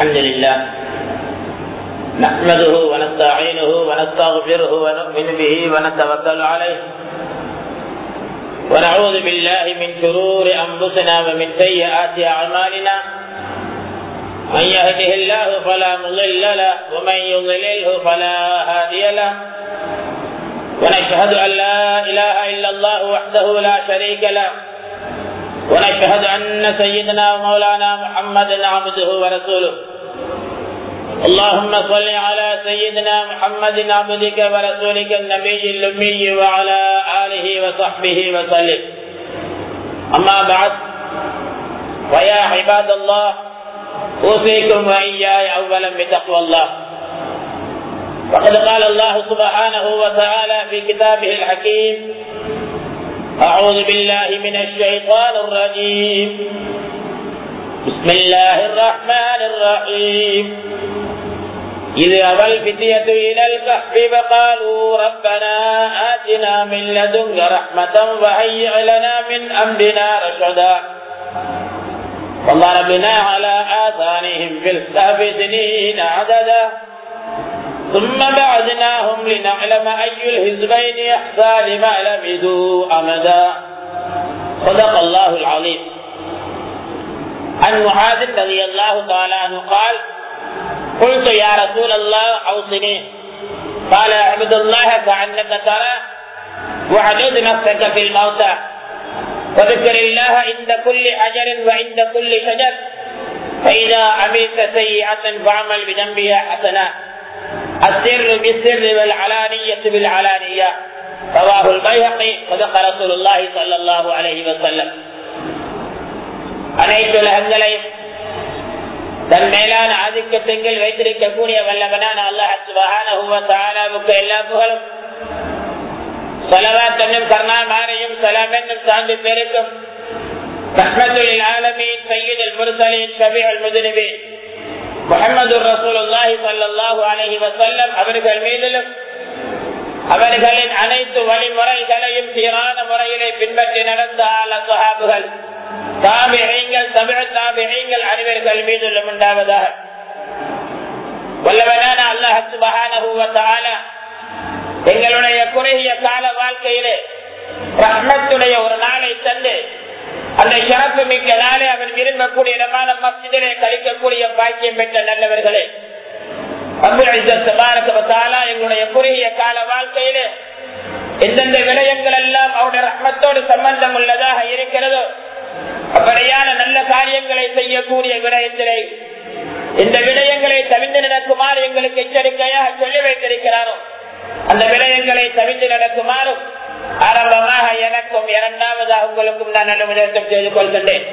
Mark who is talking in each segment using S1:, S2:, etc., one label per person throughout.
S1: الحمد لله نحمده ونستعينه ونستغفره ونؤمن به ونتوكل عليه ونعوذ بالله من شرور أنفسنا ومن سيئات أعمالنا من يهده الله فلا مضل له ومن يضلله فلا هادي له ونشهد أن لا إله إلا الله وحده لا شريك له ونشهد أن سيدنا ومولانا محمدا عبده ورسوله اللهم صل على سيدنا محمد عبدك ورسولك النبي الأمي وعلى آله وصحبه وسلم أما بعد ويا عباد الله أوصيكم وإياي أولا بتقوى الله وقد قال الله سبحانه وتعالى في كتابه الحكيم أعوذ بالله من الشيطان الرجيم بسم الله الرحمن الرحيم إذ أبى الفتية إلى الكهف فقالوا ربنا آتنا من لدنك رحمة وهيئ لنا من أمرنا رشدا وضربنا على آثارهم في الكهف سنين عددا ثم بعدناهم لنعلم أي الحزبين يحصى لما لبثوا أمدا صدق الله العظيم عن معاذ رضي الله تعالى عنه قال قلت يا رسول الله أوصني قال اعبد الله كأنك ترى وحدد نفسك في الموتى وذكر الله عند كل حجر وعند كل شجر فإذا عملت سيئة فاعمل بذنبها حسنات السر بالسر والعلانية بالعلانية رواه البيهقي صدق رسول الله صلى الله عليه وسلم அனைத்து உலகங்களையும் தன் மேலான ஆதிக்கத்தங்கள் வைத்திருக்கக்கூடிய வல்லவனான அல்லாஹுக்கு எல்லா புகழும் சலவாத் என்னும் கர்ணாமாரையும் சலாம் என்னும் சார்ந்து பெருக்கும் ரஹ்மத்துல் ஆலமீன் சையீதுல் முர்சலீன் ஷபீல் முதுனபீன் முகமது ரசூலுல்லாஹி ஸல்லல்லாஹு அலைஹி வஸல்லம் அவர்கள் மீதிலும் அவர்களின் அனைத்து வழிமுறைகளையும் சீரான முறையிலே பின்பற்றி நடந்த ஆல சஹாபுகள் தாபிகள் தமிழ் தாபிகள் அனைவர்கள் மீதும் உண்டாவதாக வல்லவனான அல்லாஹ் சுபஹானஹு வ தஆலா எங்களுடைய குறுகிய கால வாழ்க்கையிலே ரஹ்மத்துடைய ஒரு நாளை தந்து அந்த சிறப்பு மிக்க நாளை அவன் விரும்பக்கூடிய இடமான மசிதிலே கழிக்கக்கூடிய பாக்கியம் பெற்ற நல்லவர்களே எங்களுடைய குறுகிய கால வாழ்க்கையிலே எந்தெந்த விடயங்கள் எல்லாம் அவருடைய ரத்னத்தோடு சம்பந்தம் உள்ளதாக இருக்கிறதோ அப்படியான நல்ல காரியங்களை செய்யக்கூடிய விடயத்திலே இந்த விடயங்களை தவிர்த்து நடக்குமாறு எங்களுக்கு எச்சரிக்கையாக சொல்லி வைத்திருக்கிறாரோ அந்த விடயங்களை தவிர்த்து நடக்குமாறும் ஆரம்பமாக எனக்கும் இரண்டாவதாக உங்களுக்கும் நான் அனுமதம் செய்து கொள்கின்றேன்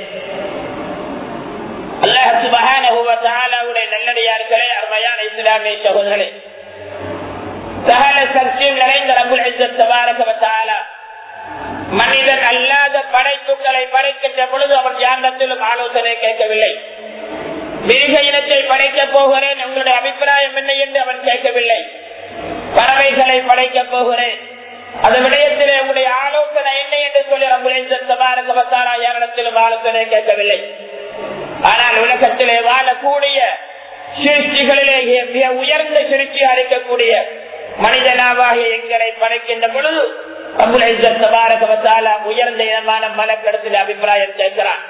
S1: அல்லாஹுடைய நல்லடியார்களே அருமையான இஸ்லாமிய சகோதரர்களே சகல சக்தியும் நிறைந்த ரபுல் தபாரகவத்தாலா மனிதன் அல்லாத படைப்புகளை படைக்கின்ற பொழுது அவன் யாரிடத்திலும் ஆலோசனை கேட்கவில்லை மிருக இனத்தை படைக்கப் போகிறேன் உங்களுடைய அபிப்பிராயம் என்ன என்று அவன் கேட்கவில்லை பறவைகளை படைக்கப் போகிறேன் அந்த விடயத்திலே உங்களுடைய ஆலோசனை என்ன என்று சொல்லி ரபுலேசத்தாரா யாரிடத்திலும் ஆலோசனை கேட்கவில்லை ஆனால் உலகத்திலே வாழக்கூடிய சிருஷ்டிகளிலே மிக உயர்ந்த சிருஷ்டி அளிக்கக்கூடிய மனிதனாவாக எங்களை படைக்கின்ற பொழுது அபுலேசத்தாரா உயர்ந்த இனமான மலக்கடத்தில் அபிப்பிராயம் கேட்கிறான்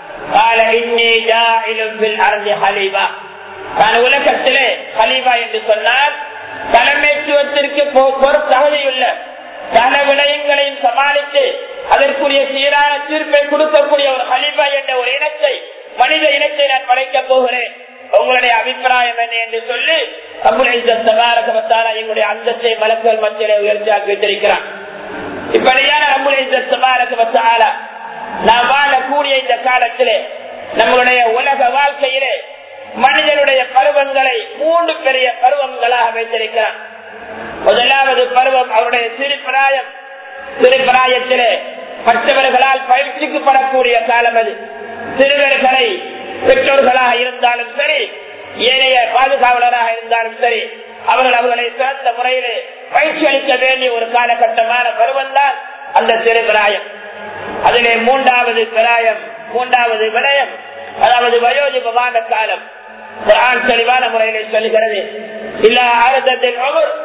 S1: உலகத்திலே ஹலீபா என்று சொன்னால் தலைமைத்துவத்திற்கு தகுதியுள்ள பல விடயங்களையும் சமாளித்து அதற்குரிய சீரான தீர்ப்பை கொடுக்கக்கூடிய ஒரு ஹலிபா என்ற ஒரு இனத்தை மனித இனத்தை நான் படைக்கப் போகிறேன் உங்களுடைய அபிப்பிராயம் என்ன என்று சொல்லி அம்புலேசத்தாரா எங்களுடைய அந்தத்தை மலக்குகள் மத்தியிலே உயர்த்தியாக்கி வைத்திருக்கிறான் இப்படியான அம்புலேசத்தாரா நாம் வாழக்கூடிய இந்த காலத்திலே நம்மளுடைய உலக வாழ்க்கையிலே மனிதனுடைய பருவங்களை மூன்று பெரிய பருவங்களாக வைத்திருக்கிறான் முதலாவது பருவம் அவருடைய சிறுபிராயம் சிறுபிராயத்திலே மற்றவர்களால் பயிற்சிக்கப்படக்கூடிய காலம் அது சிறுவர்களை பெற்றோர்களாக இருந்தாலும் சரி ஏனைய பாதுகாவலராக இருந்தாலும் சரி அவர்கள் அவர்களை சிறந்த முறையிலே பயிற்சி அளிக்க வேண்டிய ஒரு காலகட்டமான பருவம் தான் அந்த சிறுபிராயம் அதிலே மூன்றாவது பிராயம் மூன்றாவது விடயம் அதாவது வயோதிபமான காலம் குரான் தெளிவான முறையிலே சொல்லுகிறது இல்ல ஆரதத்தில்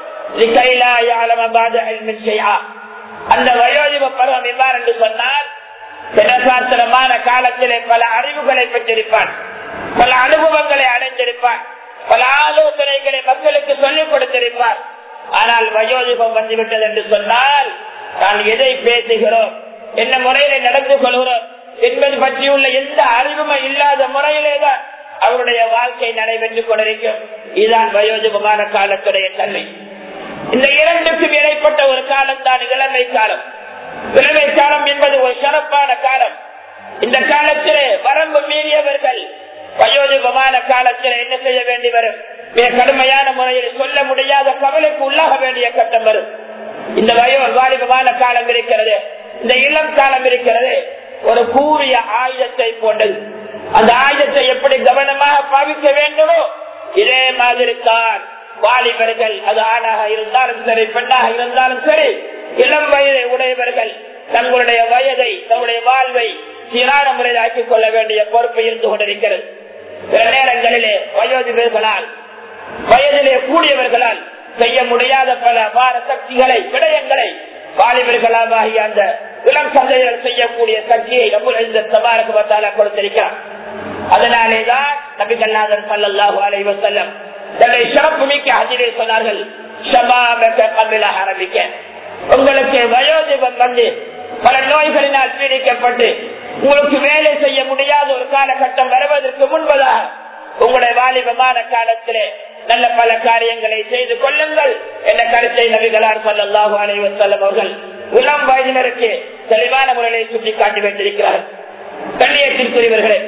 S1: அந்த வயோதிப பருவம் எவ்வாறு என்று சொன்னால் தினசாஸ்திரமான காலத்திலே பல அறிவுகளை பெற்றிருப்பான் பல அனுபவங்களை அடைந்திருப்பான் பல ஆலோசனைகளை மக்களுக்கு சொல்லிக் கொடுத்திருப்பார் ஆனால் வயோதிபம் வந்துவிட்டது என்று சொன்னால் நான் எதை பேசுகிறோம் என்ன முறையில நடந்து கொள்கிறோம் என்பது பற்றியுள்ள எந்த அறிவுமே இல்லாத முறையிலேதான் அவருடைய வாழ்க்கை நடைபெற்றுக் கொண்டிருக்கும் இதுதான் வயோதிபமான காலத்துடைய தன்மை இந்த இரண்டுக்கும் இடைப்பட்ட ஒரு காலம் தான் இளமை காலம் இளமை காலம் என்பது ஒரு சிறப்பான காலம் இந்த காலத்திலே வரம்பு மீறியவர்கள் வயோதிபமான காலத்தில் என்ன செய்ய வேண்டி வரும் மிக கடுமையான முறையில் சொல்ல முடியாத கவலைக்கு உள்ளாக வேண்டிய கட்டம் வரும் இந்த வயோ வாலிபமான காலம் இருக்கிறது இந்த இளம் காலம் இருக்கிறது ஒரு கூறிய ஆயுதத்தை போன்றது அந்த ஆயுதத்தை எப்படி கவனமாக பாவிக்க வேண்டுமோ இதே மாதிரி தான் வாலிபர்கள் அது ஆணாக இருந்தாலும் சரி பெண்ணாக இருந்தாலும் சரி இளம் வயதை உடையவர்கள் தங்களுடைய வயதை தங்களுடைய வாழ்வை சீரான முறையில் ஆக்கிக் கொள்ள வேண்டிய பொறுப்பு இருந்து கொண்டிருக்கிறது சில நேரங்களிலே வயோதிபர்களால் வயதிலே கூடியவர்களால் செய்ய முடியாத பல வார சக்திகளை விடயங்களை வாலிபர்களாகிய அந்த இளம் சந்தைகள் செய்யக்கூடிய சக்தியை நம்ம இந்த சபாரக்கு பார்த்தால கொடுத்திருக்கிறார் அதனாலேதான் நபிகல்லாதர் சல்லாஹூ அலை வசல்லம் தன்னை சிறப்பு மிக்க அதிலே சொன்னார்கள் ஆரம்பிக்க உங்களுக்கு வயோதிபம் வந்து பல நோய்களினால் பீடிக்கப்பட்டு உங்களுக்கு வேலை செய்ய முடியாத ஒரு காலகட்டம் வருவதற்கு முன்பதாக உங்களுடைய வாலிபமான காலத்திலே நல்ல பல காரியங்களை செய்து கொள்ளுங்கள் என்ற கருத்தை நபிகளார் சல்லாஹூ அலைவசல்லம் அவர்கள் இளம் வயதினருக்கு தெளிவான முறையை சுட்டி காட்டி வைத்திருக்கிறார்கள் கண்ணியத்திற்குரியவர்களே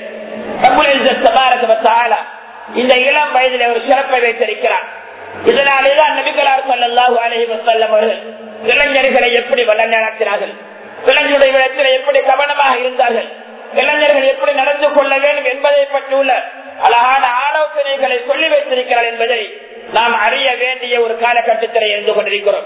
S1: இந்த இளம் வயதில் ஒரு சிறப்பை வைத்திருக்கிறார் இதனாலேதான் நபிகளார் சல்லாஹூ அலஹி வசல்லம் அவர்கள் இளைஞர்களை எப்படி வளர்ந்தார்கள் இளைஞருடைய விடத்தில் எப்படி கவனமாக இருந்தார்கள் இளைஞர்கள் எப்படி நடந்து கொள்ள வேண்டும் என்பதை பற்றியுள்ள அழகான ஆலோசனைகளை சொல்லி வைத்திருக்கிறார் என்பதை நாம் அறிய வேண்டிய ஒரு காலகட்டத்தில் இருந்து கொண்டிருக்கிறோம்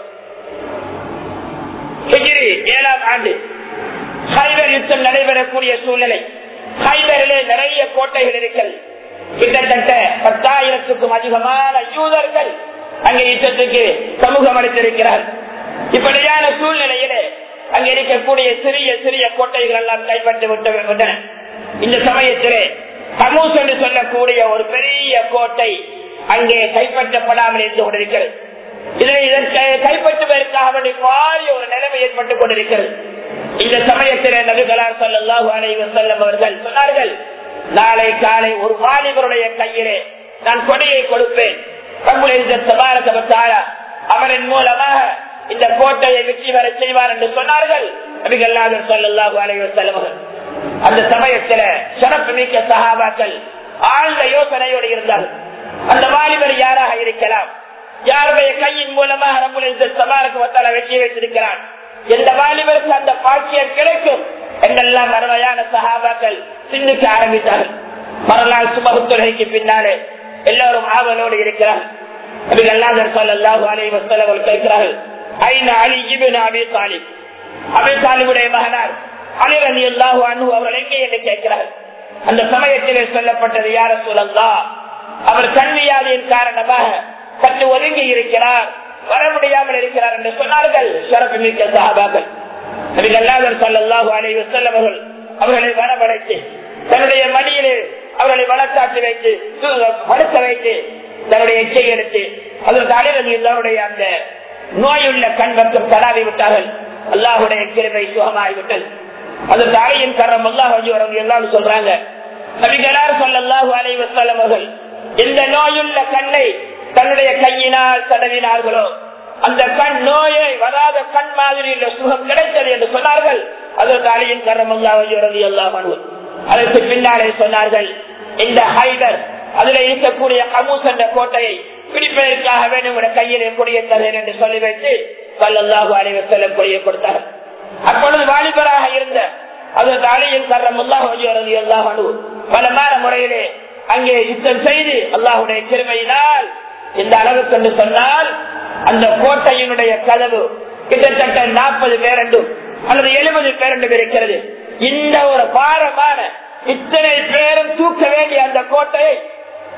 S1: ஏழாம் ஆண்டு ஹைபர் யுத்தம் நடைபெறக்கூடிய சூழ்நிலை ஹைபரிலே நிறைய கோட்டைகள் இருக்கிறது கிட்டத்தட்ட பத்தாயிரத்துக்கும் அதிகமான யூதர்கள் அங்கே யுத்தத்துக்கு சமூகம் அளித்திருக்கிறார்கள் இப்படியான சூழ்நிலையிலே அங்கே இருக்கக்கூடிய சிறிய சிறிய கோட்டைகள் எல்லாம் கைப்பற்றி விட்டு விட்டன இந்த சமயத்திலே சமூஸ் என்று சொல்லக்கூடிய ஒரு பெரிய கோட்டை அங்கே கைப்பற்றப்படாமல் இருந்து கொண்டிருக்கிறது இதை இதற்கு கைப்பற்றுவதற்காக வேண்டி பாரிய ஒரு நிலைமை ஏற்பட்டுக் கொண்டிருக்கிறது இந்த சமயத்திலே நபிகளார் சல்லாஹூ அலைவர் செல்லம் அவர்கள் சொன்னார்கள் நாளை காலை ஒரு வாலிபருடைய கையிலே நான் கொடியை கொடுப்பேன் அவரின் மூலமாக இந்த கோட்டையை வெற்றி வர செய்வார் என்று சொன்னார்கள் நபிகல்லாதர் சல்லாஹூ அலைவர் செல்லவர்கள் அந்த சமயத்தில சிறப்பு மிக்க சகாபாக்கள் ஆழ்ந்த யோசனையோடு இருந்தார்கள் அந்த வாலிபர் யாராக இருக்கலாம் யாருடைய கையின் மூலமாக ரபுல் சமாருக்கு வத்தால வெற்றி வைத்திருக்கிறான் எந்த வாலிபருக்கு அந்த பாக்கியம் கிடைக்கும் என்றெல்லாம் அருமையான சகாபாக்கள் சிந்திக்க ஆரம்பித்தார்கள் மறுநாள் சுமகுத்துறைக்கு பின்னாலே எல்லோரும் ஆவலோடு இருக்கிறார்கள் அல்லாதர் சல்லாஹூ அலி வசலவர்கள் கேட்கிறார்கள் ஐநா அலி இபின் அபி தாலிப் அபி தாலிபுடைய மகனார் அலிரலி அல்லாஹு அனு அவர்கள் எங்கே என்று கேட்கிறார்கள் அந்த சமயத்திலே சொல்லப்பட்டது யார சொல்லா அவர் கண்வியாதியின் காரணமாக சற்று ஒதுங்கி இருக்கிறார் வர முடியாமல் இருக்கிறார் என்று சொன்னார்கள் சிறப்பு மிக்க சகாபாக்கள் நபிகல்லாதர் சல்லாஹூ அலி வசல்லவர்கள் அவர்களை வரவழைத்து தன்னுடைய மடியிலே அவர்களை வளர்த்தாட்டி வைத்து படுக்க வைத்து தன்னுடைய எச்சை எடுத்து அதற்கு அலிரலி எல்லாருடைய அந்த நோயுள்ள கண் மற்றும் தடாவி விட்டார்கள் அல்லாஹுடைய கிருமை சுகமாகிவிட்டது அதற்கு அலையின் கரம் அல்லாஹ் அவங்க எல்லாரும் சொல்றாங்க நபிகளார் சொல்லல்லாஹு அலை வசல்லம் அவர்கள் எந்த நோயுள்ள கண்ணை தன்னுடைய கையினால் தடவினார்களோ அந்த கண் நோயை வராத கண் மாதிரி உள்ள சுகம் கிடைத்தது என்று சொன்னார்கள் அதற்கு அலையின் கரம் அல்லாஹ் எல்லாம் அதற்கு பின்னாலே சொன்னார்கள் இந்த ஹைதர் அதுல இருக்கக்கூடிய கமூஸ் என்ற கோட்டையை பிடிப்பதற்காக வேண்டும் கையிலே கொடிய தருகிறேன் என்று சொல்லி வைத்து கல்லாஹு அலைவர் செல்லம் கொடியை கொடுத்தார்கள் அப்பொழுது வாலிபராக இருந்த அதற்கு அலையின் கரம் அல்லாஹ் பலமான முறையிலே அங்கே யுத்தம் செய்து அல்லாஹுடைய கிருமையினால் இந்த அளவுக்கு என்று சொன்னால் அந்த கோட்டையினுடைய கதவு கிட்டத்தட்ட நாற்பது பேரண்டும் அல்லது எழுபது பேரண்டும் இருக்கிறது இந்த ஒரு பாரமான இத்தனை பேரும் தூக்க வேண்டிய அந்த கோட்டையை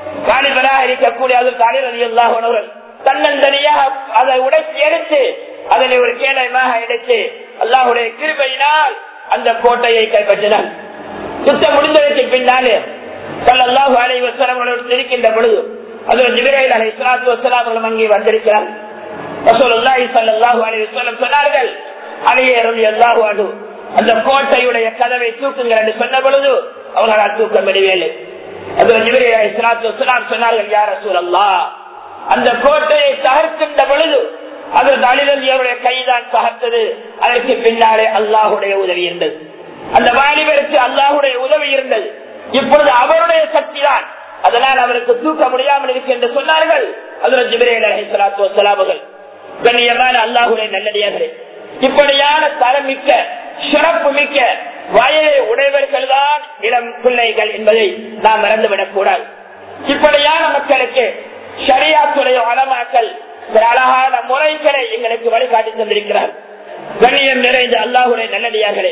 S1: வாலிபராக இருக்கக்கூடிய அது தலைவர் எல்லாவர்கள் தன்னந்தனியாக அதை உடைச்சி எடுத்து அதனை ஒரு கேடயமாக எடுத்து அல்லாஹுடைய கிருபையினால் அந்த கோட்டையை கைப்பற்றினார் சுத்தம் முடிந்ததற்கு பின்னாலே சல்லாஹு அலை வசலங்களோடு இருக்கின்ற பொழுது அதில் ஜிபிரையில் அலை இஸ்லாத்து வசலாம் அவர்களும் அங்கே வந்திருக்கிறார் ரசூலுல்லாஹி ஸல்லல்லாஹு அலைஹி வஸல்லம் சொன்னார்கள் அலியே ரலியல்லாஹு அன்ஹு அந்த கோட்டையுடைய கதவை தூக்குங்கள் என்று சொன்ன பொழுது அவர்களால் தூக்க முடியவில்லை அதில் ஜிபிரையில் அலை இஸ்லாத்து வசலாம் சொன்னார்கள் யார் ரசூலல்லாஹ் அந்த கோட்டையை தகர்க்கின்ற பொழுது அது தலிதலியருடைய கைதான் தகர்த்தது அதற்கு பின்னாலே அல்லாஹுடைய உதவி இருந்தது அந்த வாலிபருக்கு அல்லாஹுடைய உதவி இருந்தது இப்பொழுது அவருடைய சக்தி தான் அதனால் அவருக்கு தூக்க முடியாமல் இருக்கு என்று சொன்னார்கள் அதுல ஜிபிரேல் அலிசலாத்து வசலாமுகள் கண்ணியமான அல்லாஹுடைய நல்லடியார்களே இப்படியான தரமிக்க சிறப்பு மிக்க வயதை உடையவர்கள் தான் இளம் பிள்ளைகள் என்பதை நாம் மறந்துவிடக் கூடாது இப்படியான மக்களுக்கு ஷரியாத்துடைய வளமாக்கல் சில அழகான முறைகளை எங்களுக்கு வழிகாட்டி தந்திருக்கிறார் கண்ணியம் நிறைந்த அல்லாஹுடைய நல்லடியார்களே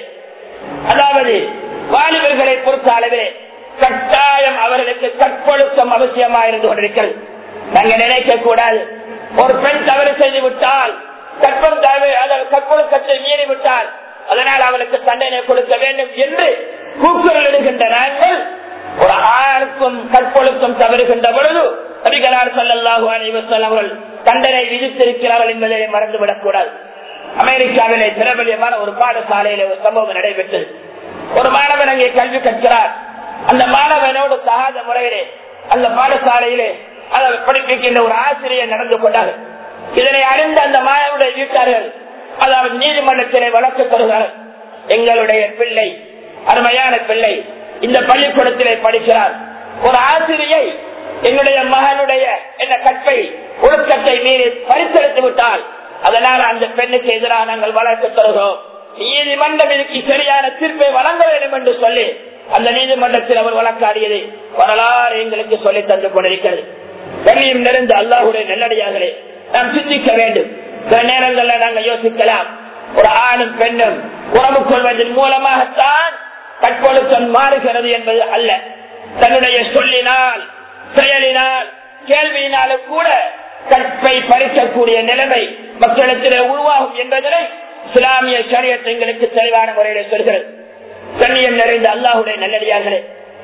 S1: அதாவது வாலிபர்களை பொறுத்த அளவிலே கட்டாயம் அவர்களுக்கு கற்பொழுக்கம் அவசியமா இருந்து கொண்டிருக்கிறது நாங்க நினைக்க கூடாது ஒரு பெண் தவறு செய்து விட்டால் கற்பம் தவறு அதாவது கற்பொழுக்கத்தை மீறி விட்டால் அதனால் அவளுக்கு தண்டனை கொடுக்க வேண்டும் என்று கூக்குரல் இடுகின்ற நாங்கள் ஒரு ஆணுக்கும் கற்பொழுக்கம் தவறுகின்ற பொழுது நபிகளார் சல்லாஹூ அனைவசல் அவர்கள் தண்டனை விதித்திருக்கிறார்கள் என்பதை மறந்துவிடக் கூடாது அமெரிக்காவிலே பிரபலியமான ஒரு பாடசாலையில ஒரு சம்பவம் நடைபெற்றது ஒரு மாணவன் அங்கே கல்வி கற்கிறார் அந்த மாணவனோடு சகாத முறையிலே அந்த பாடசாலையிலே அதை படிப்பிக்கின்ற ஒரு ஆசிரியர் நடந்து கொண்டார் இதனை அறிந்த அந்த மாணவனுடைய வீட்டார்கள் அதாவது நீதிமன்றத்திலே வழக்கு தருகிறார் எங்களுடைய பிள்ளை அருமையான பிள்ளை இந்த பள்ளிக்கூடத்திலே படிக்கிறார் ஒரு ஆசிரியை என்னுடைய மகனுடைய என்ன கற்பை ஒழுக்கத்தை மீறி பரிசெடுத்து விட்டால் அதனால் அந்த பெண்ணுக்கு எதிராக நாங்கள் வழக்கு தருகிறோம் நீதிமன்றம் இதுக்கு சரியான தீர்ப்பை வழங்க வேண்டும் என்று சொல்லி அந்த நீதிமன்றத்தில் அவர் வழக்காடியது வரலாறு எங்களுக்கு சொல்லி தந்து கொண்டிருக்கிறது கண்ணியம் நிறைந்த அல்லாஹுடைய நல்லடியார்களே நாம் சிந்திக்க வேண்டும் சில நேரங்களில் நாங்கள் யோசிக்கலாம் ஒரு ஆணும் பெண்ணும் உறவு கொள்வதன் மூலமாகத்தான் கற்பொழுக்கம் மாறுகிறது என்பது அல்ல தன்னுடைய சொல்லினால் செயலினால் கேள்வியினாலும் கூட கற்பை பறிக்கக்கூடிய நிலைமை மக்களிடத்திலே உருவாகும் என்பதனை இஸ்லாமிய சரியத்தை எங்களுக்கு தெளிவான முறையில் சொல்கிறது கண்ணியம் நிறைந்த அல்லாஹுடைய நல்லடியார்களே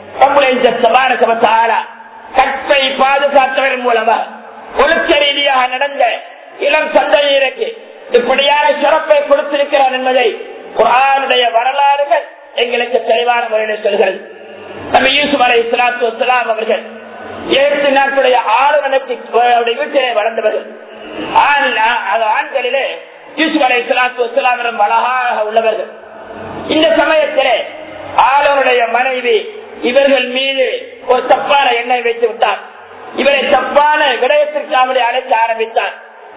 S1: கற்பை பாதுகாத்தவன் மூலமா ஒழுக்க ரீதியாக நடந்த இளம் சந்தையிற்கு இப்படியான சிறப்பை கொடுத்திருக்கிறார் என்பதை குரானுடைய வரலாறுகள் எங்களுக்கு தெளிவான முறையில் சொல்கிறது நம்ம யூசுப் அலை இஸ்லாத்து வசலாம் அவர்கள் ஏழு நாட்களுடைய ஆளுநருக்கு வீட்டிலே வளர்ந்தவர்கள் ஆண்களிலே யூசுப் அலை இஸ்லாத்து வசலாம் அழகாக உள்ளவர்கள் இந்த சமயத்திலே ஆளுநருடைய மனைவி இவர்கள் மீது ஒரு தப்பான எண்ணெய் வைத்து விட்டார் இவரை தப்பான விடயத்திற்கு அவரை அழைக்க ஆரம்பித்தார்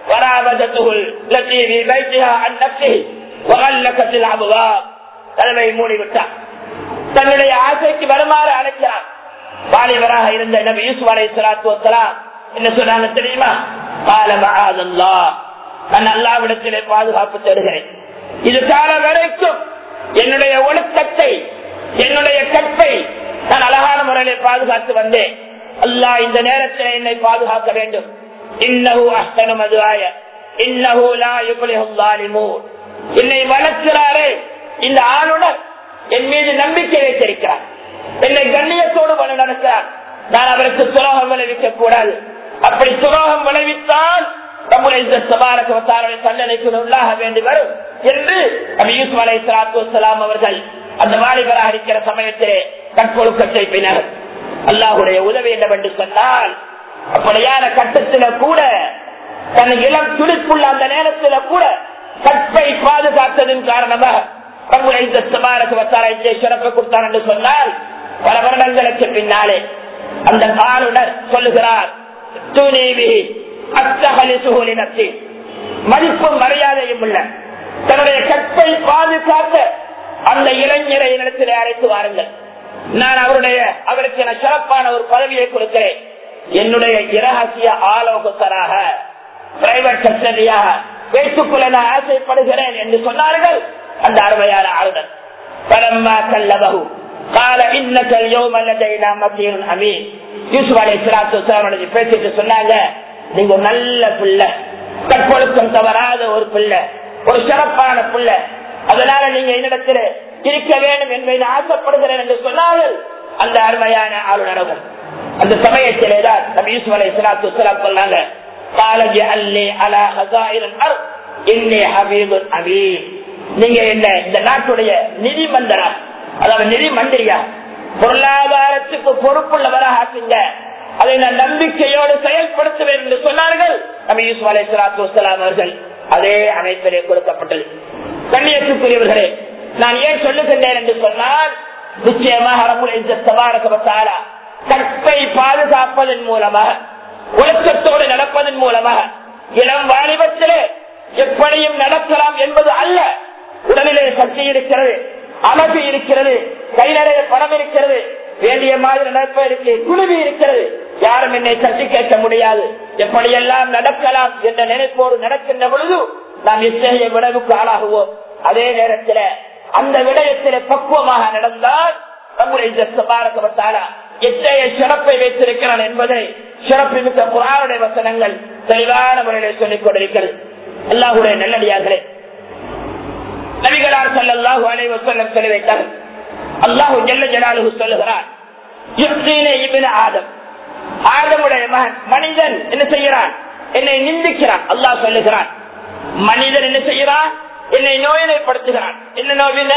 S1: தலைமை மூடிவிட்டார் தன்னுடைய ஆசைக்கு வருமாறு அழைக்கிறார் வாலிபராக இருந்த நபி யூசுப் அலை சலாத்து வசலாம் என்ன சொன்னாங்க தெரியுமா காலமஹாதல்லா நான் அல்லாவிடத்திலே பாதுகாப்பு தருகிறேன் இது கால வரைக்கும் என்னுடைய ஒழுக்கத்தை என்னுடைய கற்பை நான் அழகான முறையில் பாதுகாத்து வந்தேன் அல்லாஹ் இந்த நேரத்தில் என்னை பாதுகாக்க வேண்டும் இன்னஹு அஹ்சனு மதுவாய இன்னஹு லா யுஃப்லிஹு ஸாலிமூன் என்னை வளர்க்கிறாரே இந்த ஆளுநர் என் மீது நம்பிக்கை வைத்திருக்கிறார் என்னை கண்ணியத்தோடு வழி நடக்கிறார் நான் அவருக்கு துரோகம் விளைவிக்க கூடாது அப்படி துரோகம் விளைவித்தால் நம்முடைய இந்த சபாரகவத்தாருடைய தண்டனைக்கு உள்ளாக வேண்டி வரும் என்று நபி யூசுப் அலை சலாத்து வலாம் அவர்கள் அந்த வாலிபராக இருக்கிற சமயத்திலே கற்பொழுக்கத்தை பின்னர் அல்லாஹுடைய உதவி என்னவென்று சொன்னால் அப்படியான கட்டத்தில கூட தன் இளம் துடிப்புள்ள அந்த நேரத்தில கூட கற்பை பாதுகாத்ததின் காரணமாக நம்முடைய இந்த சபாரக வத்தாரத்தை சிறப்பு கொடுத்தார் என்று சொன்னால் பல வருடங்களுக்கு பின்னாலே அந்த ஆளுநர் சொல்லுகிறார் தூணீவி அத்தகலி சுகலினத்தில் மதிப்பும் மரியாதையும் உள்ள தன்னுடைய கற்பை பாதுகாக்க அந்த இளைஞரை இடத்திலே அழைத்து வாருங்கள் நான் அவருடைய அவருக்கு நான் சிறப்பான ஒரு பதவியை கொடுக்கிறேன் என்னுடைய இரகசிய ஆலோசகராக பிரைவேட் செக்ரட்டரியாக வைத்துக் கொள்ள நான் ஆசைப்படுகிறேன் என்று சொன்னார்கள் அந்த அருமையான ஆளுநர் பரம்மா கல்லபகு
S2: قال انك اليوم لدينا مكين امين யூசுப் அலைஹிஸ்ஸலாத்து வஸலாம் பேசிட்டு சொன்னாங்க நீங்க ஒரு நல்ல பிள்ளை கற்பொழுக்கம் தவறாத ஒரு பிள்ளை ஒரு சிறப்பான பிள்ளை அதனால நீங்க என்னிடத்தில் இருக்க வேண்டும் என்பதை ஆசைப்படுகிறேன் என்று சொன்னார்கள் அந்த அருமையான ஆளுநர்கள் அந்த சமயத்திலே தான் நபி யூசுப் அலைஹிஸ்ஸலாத்து வஸலாம் சொன்னாங்க قال جعلني على خزائن الارض இன்னி ஹபீபுன் அமீன் நீங்க என்ன இந்த நாட்டுடைய நிதி மந்திரா அதாவது நிதி மந்திரியா பொருளாதாரத்துக்கு பொறுப்புள்ளவராக ஆக்குங்க அதை நான் நம்பிக்கையோடு செயல்படுத்துவேன் என்று சொன்னார்கள் நம்ம யூசுப் அலை சலாத்து வலாம் அவர்கள் அதே அமைப்பிலே கொடுக்கப்பட்டது கண்ணியத்துக்குரியவர்களே நான் ஏன் சொல்லுகின்றேன் என்று சொன்னால் நிச்சயமாக ரமுல் கற்பை பாதுகாப்பதன் மூலமாக ஒழுக்கத்தோடு நடப்பதன் மூலமாக இளம் வாலிபத்திலே எப்படியும் நடக்கலாம் என்பது அல்ல உடலிலே சக்தி இருக்கிறது அழகு இருக்கிறது கை நிறைய பணம் இருக்கிறது வேண்டிய மாதிரி நடப்பதற்கு குழுவி இருக்கிறது யாரும் என்னை தட்டி கேட்க முடியாது எப்படியெல்லாம் நடக்கலாம் என்ற நினைப்போடு நடக்கின்ற பொழுது நாம் இத்தகைய விளைவுக்கு ஆளாகுவோம் அதே நேரத்தில் அந்த விடயத்திலே பக்குவமாக நடந்தால் நம்முடைய சபாரகத்தாலா எத்தகைய சிறப்பை வைத்திருக்கிறான் என்பதை சிறப்பு மிக்க குரானுடைய வசனங்கள் தெளிவான முறையிலே சொல்லிக் கொண்டிருக்கிறது அல்லாஹுடைய நல்லடியார்களே நபிகளார் சல்லாஹூ அலைவ சொல்லம் சொல்லி வைத்தார்கள் அல்லாஹு ஜல்ல ஜலாலு சொல்லுகிறார் ஆதம் ஆதமுடைய மகன் மனிதன் என்ன செய்கிறான் என்னை நிந்திக்கிறான் அல்லாஹ் சொல்லுகிறான் மனிதன் என்ன செய்கிறான் என்னை நோயினைப்படுத்துகிறான் என்ன நோவின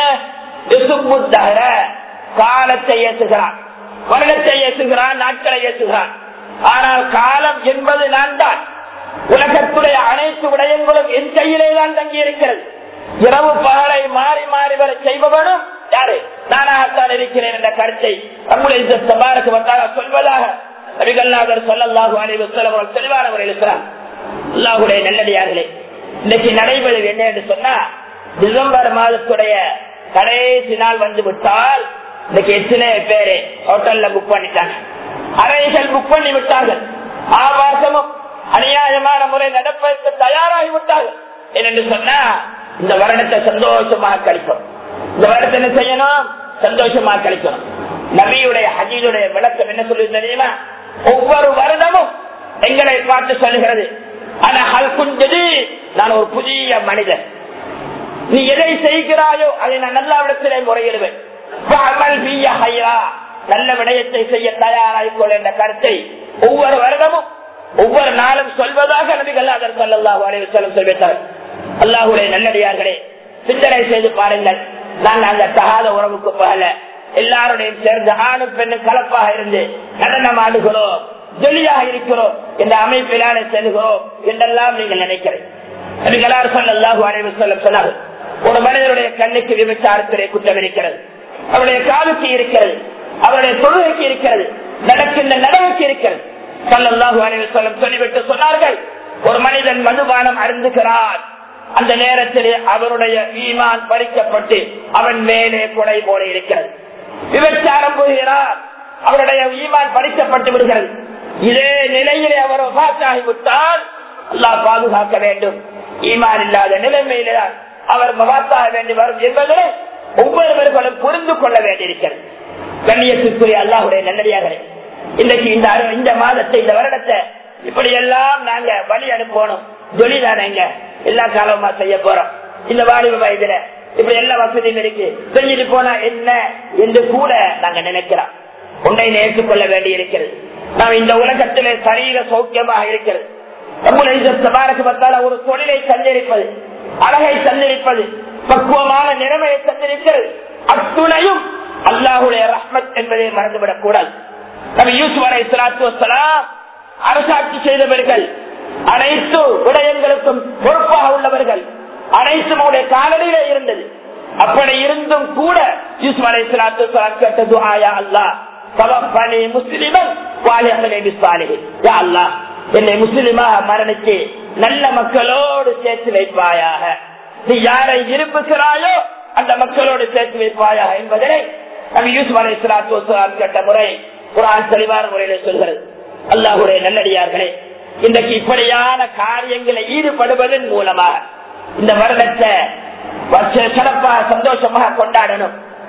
S2: காலத்தை ஏற்றுகிறான் வருடத்தை ஏற்றுகிறான் நாட்களை ஏற்றுகிறான் ஆனால் காலம் என்பது நான் தான் உலகத்துடைய அனைத்து விடயங்களும் என் கையிலே தான் தங்கி இருக்கிறது இரவு பகலை மாறி மாறி வர செய்பவனும் யாரு நானாகத்தான் இருக்கிறேன் என்ற கருத்தை நம்முடைய சபாருக்கு வந்தாக சொல்வதாக நபிகல்லாதர் சொல்லல்லாஹு அனைவரும் அவர்கள் தெளிவான முறையில் இருக்கிறார் அல்லாஹுடைய நல்லடியார்களே இன்னைக்கு நடைபெறுவது என்ன என்று சொன்னா டிசம்பர் மாதத்துடைய கடைசி நாள் வந்து விட்டால் இன்னைக்கு எத்தனை பேரு ஹோட்டல்ல புக் பண்ணிட்டாங்க அறைகள் புக் பண்ணி விட்டார்கள் ஆபாசமும் அநியாயமான முறை நடப்பதற்கு தயாராகி விட்டார்கள் என்னென்று சொன்னா இந்த வருடத்தை சந்தோஷமாக கழிக்கணும் இந்த வருடத்தை என்ன செய்யணும் சந்தோஷமாக கழிக்கணும் நபியுடைய ஹஜீதுடைய விளக்கம் என்ன சொல்லி தெரியுமா ஒவ்வொரு வருடமும் எங்களை பார்த்து சொல்லுகிறது ஆனா ஹல்குஞ்சது நான் ஒரு புதிய மனிதன் நீ எதை செய்கிறாயோ அதை நான் நல்ல இடத்திலே முறையிடுவேன் நல்ல விடயத்தை செய்ய தயாராகிக்கொள் என்ற கருத்தை ஒவ்வொரு வருடமும் ஒவ்வொரு நாளும் சொல்வதாக நபிகள் அதர் சல்லாஹூ அலைவசலம் சொல்லிட்டார் அல்லாஹுடைய நல்லடியார்களே சிந்தனை செய்து பாருங்கள் நான் அந்த தகாத உறவுக்கு போகல எல்லாருடையும் சேர்ந்து ஆணும் பெண்ணும் கலப்பாக இருந்து நடனம் ஆடுகிறோம் ஜொலியாக இருக்கிறோம் என்ற அமைப்பிலான செல்கிறோம் என்றெல்லாம் நீங்கள் நினைக்கிறேன் நபிகளார் சல்லாஹூ அலைவசல்லம் சொன்னார் ஒரு மனிதனுடைய கண்ணுக்கு விபச்சாரத்திலே குற்றம் இருக்கிறது அவருடைய காலுக்கு இருக்கிறது அவருடைய தொழுகைக்கு இருக்கிறது நடக்கின்ற நடவுக்கு இருக்கிறது சல்லாஹூ அலைவசல்லம் சொல்லிவிட்டு சொன்னார்கள் ஒரு மனிதன் மதுபானம் அருந்துகிறான் அந்த நேரத்திலே அவருடைய ஈமான் பறிக்கப்பட்டு அவன் மேலே கொடை போல இருக்கிறது விபச்சாரம் போகிறார் அவருடைய ஈமான் பறிக்கப்பட்டு விடுகிறது இதே நிலையிலே அவர் ஆகிவிட்டால் அல்லாஹ் பாதுகாக்க வேண்டும் ஈமான் இல்லாத நிலைமையிலே அவர் மகாத்தாக வேண்டி வரும் என்பதை ஒவ்வொருவர்களும் புரிந்து கொள்ள வேண்டியிருக்கிறது கண்ணியத்துக்குரிய அல்லாஹுடைய நல்லடியார்களே இன்றைக்கு இந்த இந்த மாதத்தை இந்த வருடத்தை இப்படி எல்லாம் நாங்க வழி அனுப்பணும் ஜொலிதானங்க எல்லா காலமா செய்ய போறோம் இந்த வாலிப வயதுல இப்படி எல்லா வசதியும் இருக்கு செஞ்சுட்டு போனா என்ன என்று கூட நாங்க நினைக்கிறோம் உன்னை ஏற்றுக்கொள்ள வேண்டி இருக்கிறது நாம் இந்த உலகத்திலே சரீர சௌக்கியமாக இருக்கிறது ஒரு தொழிலை சஞ்சரிப்பது அழகை சஞ்சரிப்பது பக்குவமான நிலைமையை சஞ்சரிக்கிறது அத்துணையும் அல்லாஹுடைய ரஹ்மத் என்பதை மறந்துவிடக் கூடாது நம்ம யூசுப் அலை சலாத்து வசலாம் அரசாட்சி செய்தவர்கள் அனைத்து விடயங்களுக்கும் பொறுப்பாக உள்ளவர்கள் அனைத்தும் அவருடைய காலடியிலே இருந்தது அப்படி இருந்தும் கூட யூசுப் அலை சலாத்து வசலாம் கேட்டது ஆயா அல்லா பவப்பனி முஸ்லிமன் அல்லா என்னை முஸ்லிமாக மரணிச்சு நல்ல மக்களோடு சேர்த்து வைப்பாயாக நீ யாரை விரும்புகிறாயோ அந்த மக்களோடு சேர்த்து வைப்பாயாக என்பதனை நம்ம யூசுப் அலை சலாத்து வசலாம் கேட்ட முறை குரான் தெளிவான முறையில சொல்கிறது அல்லாஹுடைய நல்லடியார்களே இன்றைக்கு இப்படியான காரியங்களை ஈடுபடுவதன் மூலமாக இந்த வருடத்தை சிறப்பாக சந்தோஷமாக கொண்டாடணும்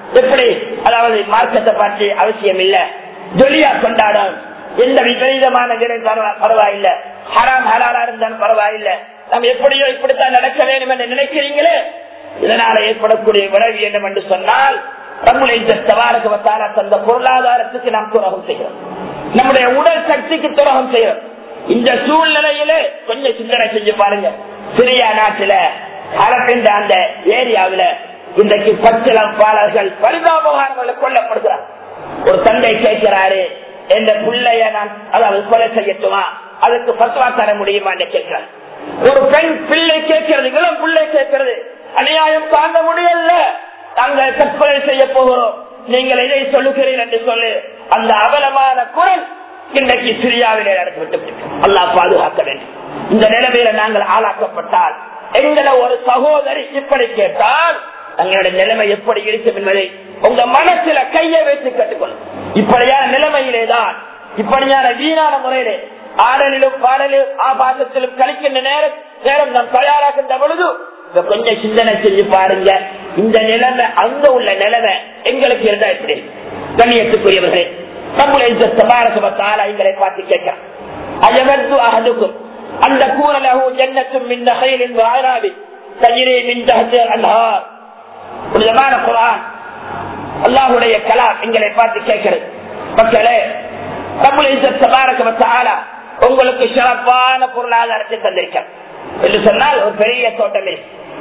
S2: எப்படி அதாவது மார்க்கத்தை பற்றி அவசியம் இல்ல ஜொலியா கொண்டாடும் எந்த விபரீதமான இருந்தாலும் பரவாயில்லை ஹராம் ஹலாலா இருந்தாலும் பரவாயில்லை நம்ம எப்படியோ இப்படித்தான் நடக்க வேண்டும் என்று நினைக்கிறீங்களே இதனால ஏற்படக்கூடிய விளைவு என்ன என்று சொன்னால் நம்முடைய இந்த சவாலுக்கு தந்த பொருளாதாரத்துக்கு நாம் துரோகம் செய்கிறோம் நம்முடைய உடல் சக்திக்கு துரோகம் செய்கிறோம் இந்த சூழ்நிலையிலே கொஞ்சம் சிந்தனை செஞ்சு பாருங்க சிரியா நாட்டில அரபின்ற அந்த ஏரியாவில இன்றைக்கு பச்சிலம் பாலர்கள் பரிதாபகாரங்களை கொல்லப்படுகிறார் ஒரு தந்தை கேட்கிறாரு என்ற பிள்ளைய நான் அதாவது கொலை செய்யட்டுமா அதுக்கு பத்வா தர முடியுமா என்று கேட்கிறார் ஒரு பெண் பிள்ளை கேட்கிறது இளம் பிள்ளை கேட்கிறது அநியாயம் தாங்க முடியல நாங்கள் தற்கொலை செய்ய போகிறோம் நீங்கள் இதை சொல்லுகிறீர்கள் என்று சொல்லு அந்த அவலமான குரல் இன்றைக்கு சிரியாவிலே நடந்துவிட்டு அல்லா பாதுகாக்க வேண்டும் இந்த நிலைமையில நாங்கள் ஆளாக்கப்பட்டால் எங்களை ஒரு சகோதரி இப்படி கேட்டால் தங்களுடைய நிலைமை எப்படி இருக்கும் என்பதை உங்க மனசுல கையை வைத்து கட்டுக்கொள்ளும் இப்படியான நிலைமையிலேதான் இப்படியான வீணான முறையிலே ஆடலிலும் பாடலிலும் ஆபாசத்திலும் கழிக்கின்ற நேரம் நேரம் நாம் தயாராகின்ற பொழுது இத கொஞ்சம் சிந்தனை செஞ்சு பாருங்க இந்த நிலைமை அங்க உள்ள நிலைமை எங்களுக்கு இருந்தா எப்படி கண்ணியத்துக்குரியவர்களே நம்முடைய இந்த சபாரசபத்தால எங்களை பார்த்து கேட்கிறான் அஜவது அகதுக்கும் அந்த கூறலகு ஜன்னத்தும் மின் நகையின் வாராவி தயிரே மின் அன்ஹார் புனிதமான குரான் அல்லாஹுடைய கலாம் எங்களை பார்த்து கேட்கிறது மக்களே நம்முடைய சபாரசபத்தால உங்களுக்கு சிறப்பான பொருளாதாரத்தை தந்திருக்க என்று சொன்னால் ஒரு பெரிய தோட்டமே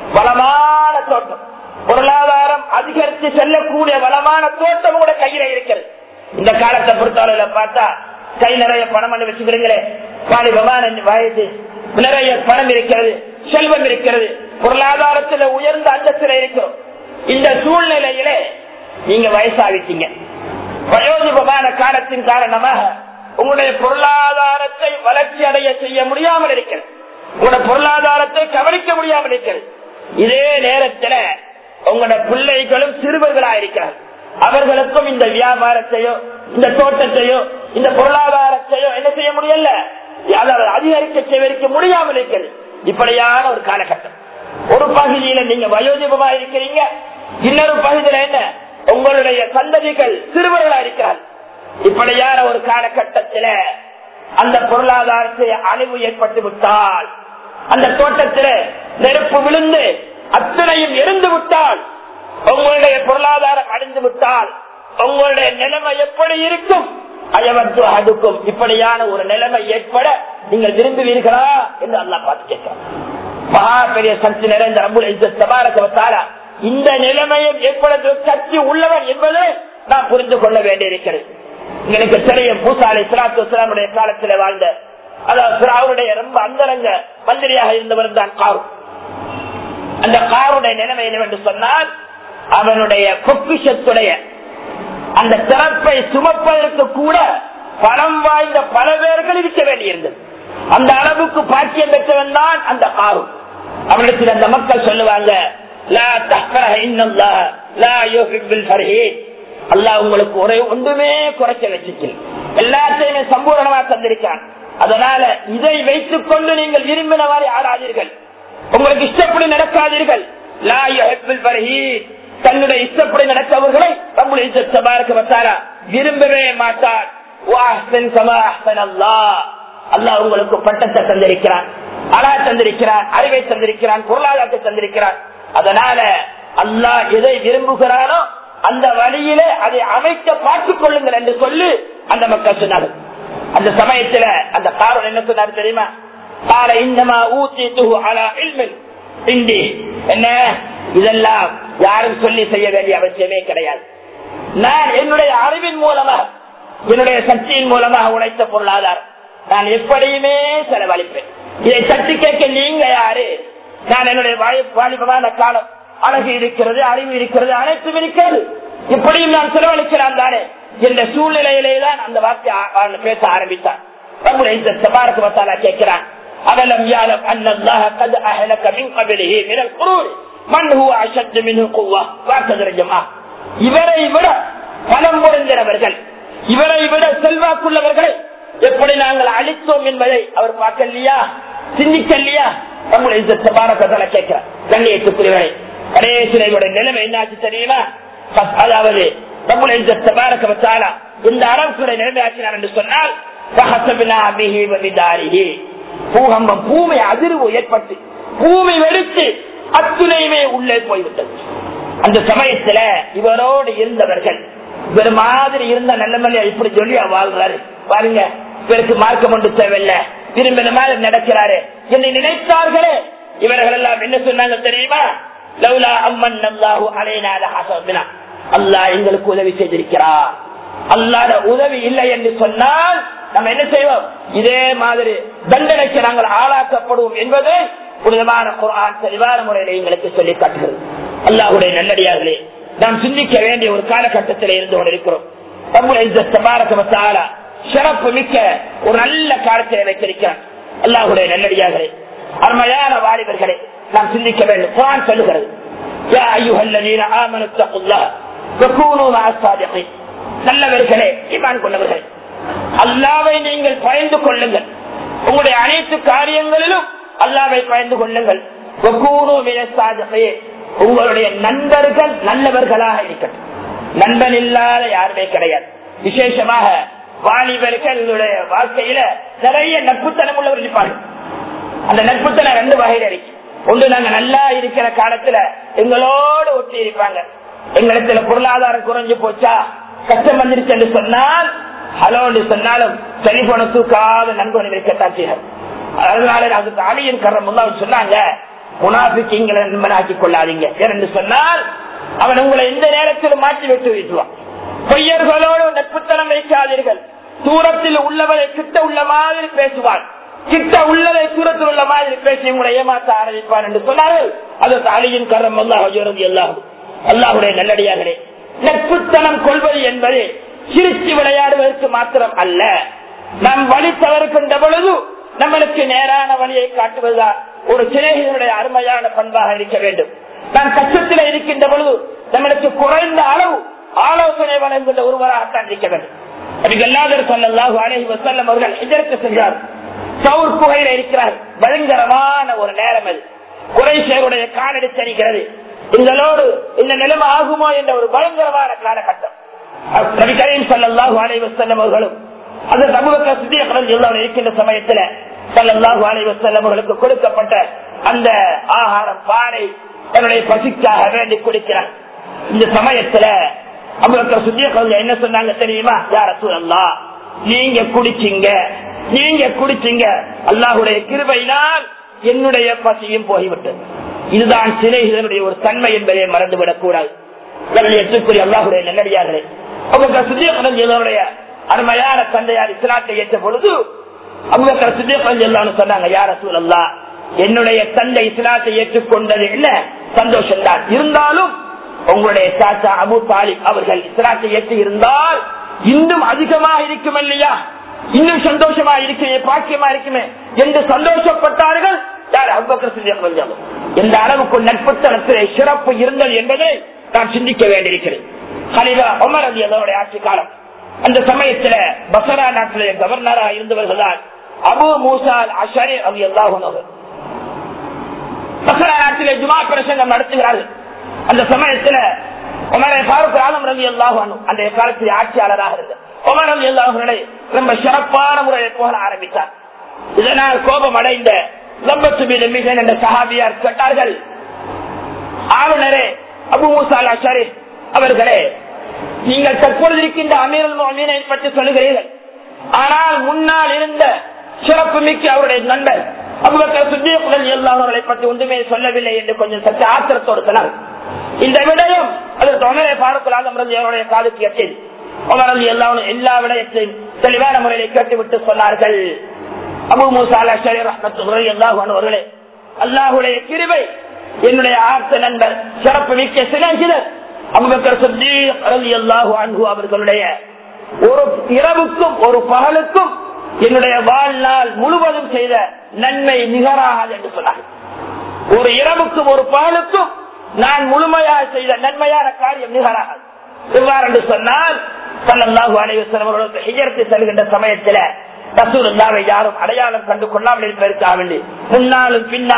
S2: வளமான தோட்டம் பொருளாதாரம் அதிகரித்து செல்லக்கூடிய வளமான தோட்டம் கூட கையில இருக்கிறது இந்த காலத்தை பொறுத்தவரையில பார்த்தா கை நிறைய பணம் வச்சுக்கிறீங்களே வாலிபமான வயது நிறைய பணம் இருக்கிறது செல்வம் இருக்கிறது பொருளாதாரத்தில் உயர்ந்த அந்தத்தில் இருக்கிறோம் இந்த சூழ்நிலையிலே நீங்க வயசாகிட்டீங்க வயோதிபமான காலத்தின் காரணமாக உங்களுடைய பொருளாதாரத்தை வளர்ச்சி அடைய செய்ய முடியாமல் இருக்கிறது உங்களோட பொருளாதாரத்தை கவனிக்க முடியாமல் இருக்கிறது இதே நேரத்தில் உங்களோட பிள்ளைகளும் சிறுவர்களா இருக்கிறார் அவர்களுக்கும் இந்த வியாபாரத்தையோ இந்த தோட்டத்தையோ இந்த பொருளாதாரத்தையோ என்ன செய்ய முடியல அதாவது அதிகரிக்க செய்வதற்கு முடியாமல் இருக்கிறது இப்படியான ஒரு காலகட்டம் ஒரு பகுதியில நீங்க வயோதிபமா இருக்கிறீங்க இன்னொரு பகுதியில என்ன உங்களுடைய சந்ததிகள் சிறுவர்களா இருக்கிறார் இப்படியான ஒரு காலகட்டத்தில் அந்த பொருளாதாரத்தை அழிவு ஏற்பட்டு விட்டால் அந்த தோட்டத்தில் நெருப்பு விழுந்து அத்தனையும் எரிந்து விட்டால் உங்களுடைய பொருளாதாரம் அடைந்து விட்டால் உங்களுடைய நிலைமை எப்படி இருக்கும் அயவத்து அதுக்கும் இப்படியான ஒரு நிலைமை ஏற்பட நீங்கள் விரும்புவீர்களா என்று அல்லா பார்த்து கேட்கிறார் மகா பெரிய சக்தி நிறைந்த ரம்புல இந்த நிலைமையை ஏற்படுத்த சக்தி உள்ளவன் என்பதை நாம் புரிந்து கொள்ள வேண்டியிருக்கிறது எனக்கு தெரியும் பூசாலை சிராத்து இஸ்லாமுடைய காலத்தில் வாழ்ந்த அதாவது அவருடைய ரொம்ப அந்தரங்க மந்திரியாக இருந்தவர் தான் காரு அந்த காருடைய நிலைமை என்னவென்று சொன்னால் அவனுடைய பொக்கிஷத்துடைய அந்த திறப்பை சுமப்பதற்கு கூட பணம் வாய்ந்த பல பேர்கள் இருக்க வேண்டியிருந்தது அந்த அளவுக்கு பாக்கியம் பெற்றவன் தான் அந்த காரு அவனிடத்தில் அந்த மக்கள் சொல்லுவாங்க அல்லா உங்களுக்கு ஒரே ஒன்றுமே குறைச்ச வச்சுக்கல எல்லாத்தையுமே சம்பூரணமா தந்திருக்கான் அதனால இதை வைத்துக் கொண்டு நீங்கள் விரும்பின மாதிரி ஆடாதீர்கள் உங்களுக்கு இஷ்டப்படி நடக்காதீர்கள் தன்னுடைய இஷ்டப்படி நடத்தவர்களை நம்முடைய சபாரக்கு விரும்பவே மாட்டார் அல்லா உங்களுக்கு பட்டத்தை தந்திருக்கிறான் அலா தந்திருக்கிறான் அறிவை தந்திருக்கிறான் பொருளாதாரத்தை தந்திருக்கிறான் அதனால அல்லாஹ் எதை விரும்புகிறானோ அந்த வழியிலே அதை அமைக்க பார்த்துக் கொள்ளுங்கள் என்று சொல்லி அந்த மக்கள் சொன்னார்கள் அந்த சமயத்துல அந்த காரணம் என்ன சொன்னார் தெரியுமா கால இந்தமா ஊத்தி துகு அலா இல்மின் இந்தி என்ன இதெல்லாம் யாரும் சொல்லி செய்ய வேண்டிய அவசியமே கிடையாது நான் என்னுடைய அறிவின் மூலமாக என்னுடைய சக்தியின் மூலமாக உழைத்த பொருளாதாரம் நான் எப்படியுமே செலவழிப்பேன் இதை தட்டி கேட்க நீங்க யாரு நான் என்னுடைய வாலிபமான காலம் அழகு இருக்கிறது அறிவு இருக்கிறது அனைத்தும் இருக்கிறது இப்படியும் நான் செலவழிக்கிறான் தானே என்ற சூழ்நிலையிலே தான் அந்த வார்த்தை பேச ஆரம்பித்தான் நம்முடைய இந்த சபாரக்கு வத்தாலா கேட்கிறான் அவலம் யாலம் அன்னல்லாஹ கத் அஹலக மின் கபிலிஹி மினல் குரூர் மன் ஹுவ அஷத் மின்ஹு குவ்வா வாக்கதர் ஜமா இவரை விட பலம் பொருந்தினவர்கள் இவரை விட செல்வாக்குள்ளவர்களை எப்படி நாங்கள் அழித்தோம் என்பதை அவர் பார்க்கலையா சிந்திக்கலையா நம்முடைய இந்த சபாரக்கத்தால கேட்கிறார் கண்ணியத்துக்குரியவரை கணேசனையோட நிலைமை என்னாச்சு தெரியுமா அதாவது ரபுல் இஸ்ஸத் தபாரக வ தஆலா இந்த அளவுக்கு நிறைவேற்றினார் என்று சொன்னால் ஃபஹஸப்னா பிஹி வ பிதாரிஹி பூகம்பம் பூமி அதிர்வு ஏற்பட்டு பூமி வெடித்து அத்துணையுமே உள்ளே போய்விட்டது அந்த சமயத்துல இவரோடு இருந்தவர்கள் இவர் மாதிரி இருந்த நல்லமல்ல இப்படி சொல்லி வாழ்றாரு பாருங்க இவருக்கு மார்க்கம் ஒன்று தேவையில்ல திரும்பின மாதிரி நடக்கிறாரு என்னை நினைத்தார்களே இவர்கள் எல்லாம் என்ன சொன்னாங்க தெரியுமா லவ்லா அம்மன் அல்லாஹு அலைனால ஹசபினா அல்லாஹ் எங்களுக்கு உதவி செய்திருக்கிறார் அல்லாத உதவி இல்லை என்று சொன்னால் நம்ம என்ன செய்வோம் இதே மாதிரி தண்டனைக்கு நாங்கள் ஆளாக்கப்படுவோம் என்பதை புனிதமான குரான் தெளிவான முறையில் எங்களுக்கு சொல்லி காட்டுகிறது அல்லாஹுடைய நல்லடியார்களே நாம் சிந்திக்க வேண்டிய ஒரு காலகட்டத்தில் இருந்து கொண்டிருக்கிறோம் சிறப்பு மிக்க ஒரு நல்ல காலத்தை வைத்திருக்கிறான் அல்லாஹுடைய நல்லடியார்களே அருமையான வாலிபர்களே நாம் சிந்திக்க வேண்டும் குரான் சொல்லுகிறது யா ஐயுஹல்லதீன ஆமனு தக்குல்லாஹ் வகூனு மஅஸ்ஸாதிகீன் நல்லவர்களே ஈமான் கொண்டவர்களே அல்லாவை நீங்கள் பயந்து கொள்ளுங்கள் உங்களுடைய அனைத்து காரியங்களிலும் அல்லாவை பயந்து கொள்ளுங்கள் வகூனு மினஸ்ஸாதிகீன் உங்களுடைய நண்பர்கள் நல்லவர்களாக இருக்கட்டும் நண்பன் இல்லாத யாருமே கிடையாது விசேஷமாக வாலிபர்களுடைய வாழ்க்கையில நிறைய நட்புத்தனம் உள்ளவர் இருப்பார்கள் அந்த நட்புத்தனம் ரெண்டு வகையில இருக்கு ஒன்று நாங்க நல்லா இருக்கிற காலத்துல எங்களோடு ஒட்டி இருப்பாங்க எங்களிடத்துல பொருளாதாரம் குறைஞ்சு போச்சா கஷ்டம் வந்துருச்சு என்று சொன்னால் ஹலோ என்று சொன்னாலும் டெலிபோனை தூக்காத நண்பன் இருக்கத்தான் செய்யும் அதனால அதுக்கு அழியின் கரம் சொன்னாங்க முனாபிக்கிங்களை நண்பனாக்கி கொள்ளாதீங்க ஏனென்று சொன்னால் அவன் உங்களை எந்த நேரத்திலும் மாற்றி விட்டு வைத்துவான் பொய்யர்களோடு நட்புத்தனம் வைக்காதீர்கள் தூரத்தில் உள்ளவரை கிட்ட உள்ள மாதிரி பேசுவான் கிட்ட உள்ளதை தூரத்தில் உள்ள மாதிரி பேசி உங்களை ஏமாற்ற ஆரம்பிப்பான் என்று சொன்னார்கள் அது அழியின் கரம் அல்லாஹ் எல்லாரும் அல்லாஹுடைய நல்லடியார்களே நட்புத்தனம் கொள்வது என்பது சிரிச்சு விளையாடுவதற்கு மாத்திரம் அல்ல நாம் வழி தவறுகின்ற பொழுது நம்மளுக்கு நேரான வழியை காட்டுவதுதான் ஒரு சிநேகிதனுடைய அருமையான பண்பாக இருக்க வேண்டும் நாம் கஷ்டத்தில் இருக்கின்ற பொழுது நம்மளுக்கு குறைந்த அளவு ஆலோசனை வழங்குகின்ற ஒருவராகத்தான் இருக்க வேண்டும் அதுக்கு எல்லாதர் சொல்லல்லாஹு அலஹி வசல்லம் அவர்கள் இதற்கு சென்றார் சவுர் குகையில இருக்கிறார் பயங்கரமான ஒரு நேரம் அது குறைசேருடைய காலடி தணிக்கிறது எங்களோடு இந்த நிலைமை ஆகுமோ என்ற ஒரு பயங்கரமான காலகட்டம் நபி கரீம் சல்லாஹு அலஹி வசல்லம் அவர்களும் அது சமூக சுத்திய கடல் எல்லாம் இருக்கின்ற சமயத்துல சல்லாஹு அலஹி வசல்லம் அவர்களுக்கு கொடுக்கப்பட்ட அந்த ஆகாரம் பானை தன்னுடைய பசிக்காக வேண்டி குடிக்கிறார் இந்த சமயத்துல அபுபக்கர் சுத்திய கடல் என்ன சொன்னாங்க தெரியுமா யார சூழல்லா நீங்க குடிச்சீங்க நீங்க குடிச்சீங்க அல்லாஹுடைய கிருபையினால் என்னுடைய பசியும் போய்விட்டது இதுதான் சிலைகளுடைய ஒரு தன்மை என்பதை மறந்துவிடக் கூடாது எட்டுக்குரிய அல்லாஹுடைய நல்லடியார்களே அவங்க சுத்திய அருமையான தந்தையார் இஸ்லாத்தை ஏற்ற பொழுது அபுபக்கர் சித்தியம் சொன்னாங்க யார சூழல்லா என்னுடைய தந்தை இஸ்லாத்தை ஏற்றுக்கொண்டது என்ன சந்தோஷம் தான் இருந்தாலும் உங்களுடைய தாத்தா அபு தாலிப் அவர்கள் இஸ்லாத்தை ஏற்று இருந்தால் இன்னும் அதிகமாக இருக்கும் இல்லையா இன்னும் சந்தோஷமா இருக்குமே பாக்கியமா இருக்குமே என்று சந்தோஷப்பட்டார்கள் யார் அபுபக்கர் சித்தியம் கொஞ்சம் எந்த அளவுக்கு நட்புத்தனத்திலே சிறப்பு இருந்தது என்பதை நான் சிந்திக்க வேண்டியிருக்கிறேன் கலிதா ஒமர் அலி அதனுடைய ஆட்சி காலம் அந்த சமயத்துல பசரா நாட்டிலே கவர்னரா இருந்தவர்கள் தான் அபு மூசால் அஷரி அலி அல்லாஹ் பசரா நாட்டிலே ஜுமா பிரசங்கம் நடத்துகிறார்கள் அந்த சமயத்துல உமரை பாருக் ஆலம் ரவி அல்லாஹானு அந்த காலத்தில் ஆட்சியாளராக இருந்தார் உமர் ரவி அல்லாஹனை ரொம்ப சிறப்பான முறையை போக ஆரம்பித்தார் இதனால் கோபம் அடைந்த மிகன் என்ற சஹாபியார் கேட்டார்கள் ஆளுநரே அபு மூசால் அஷரி அவர்களே நீங்கள் தற்பொழுது இருக்கின்ற அமீரல் மோமீனை பற்றி சொல்லுகிறீர்கள் ஆனால் முன்னால் இருந்த சிறப்பு மிக்க அவருடைய நண்பர் அபுபக்கர் சுத்தியப்புகள் எல்லாவர்களை பற்றி ஒன்றுமே சொல்லவில்லை என்று கொஞ்சம் சற்று ஆத்திரத்தோடு சொன்னார் இந்த விடயம் அதற்கு உமரை பாரத்தில் அவருடைய காதுக்கு எட்டியது உமரது எல்லாரும் எல்லா விடயத்தையும் தெளிவான முறையை கேட்டுவிட்டு சொன்னார்கள் அபு மூசாலா ஷரீர் ரஹ்மத்துறை எல்லாவர்களே அல்லாஹுடைய கிருபை என்னுடைய ஆர்த்த நண்பர் சிறப்பு மிக்க சிலர் அபுபக்கர் சித்தீக் ரலியல்லாஹு அன்ஹு அவர்களுடைய ஒரு இரவுக்கும் ஒரு பகலுக்கும் என்னுடைய வாழ்நாள் முழுவதும் செய்த நன்மை நிகராகாது என்று சொன்னார் ஒரு இரவுக்கும் ஒரு பகலுக்கும் நான் முழுமையாக செய்த நன்மையான காரியம் நிகராகாது எவ்வாறு என்று சொன்னால் சல்லல்லாஹு அலைஹி வஸல்லம் அவர்களுக்கு ஹிஜ்ரத்து செல்கின்ற சமயத்தில் ரசூலுல்லாவை யாரும் அடையாளம் கண்டு கொள்ளாமல் இருப்பதற்காக வேண்டி முன்னாலும் பின்னாலும்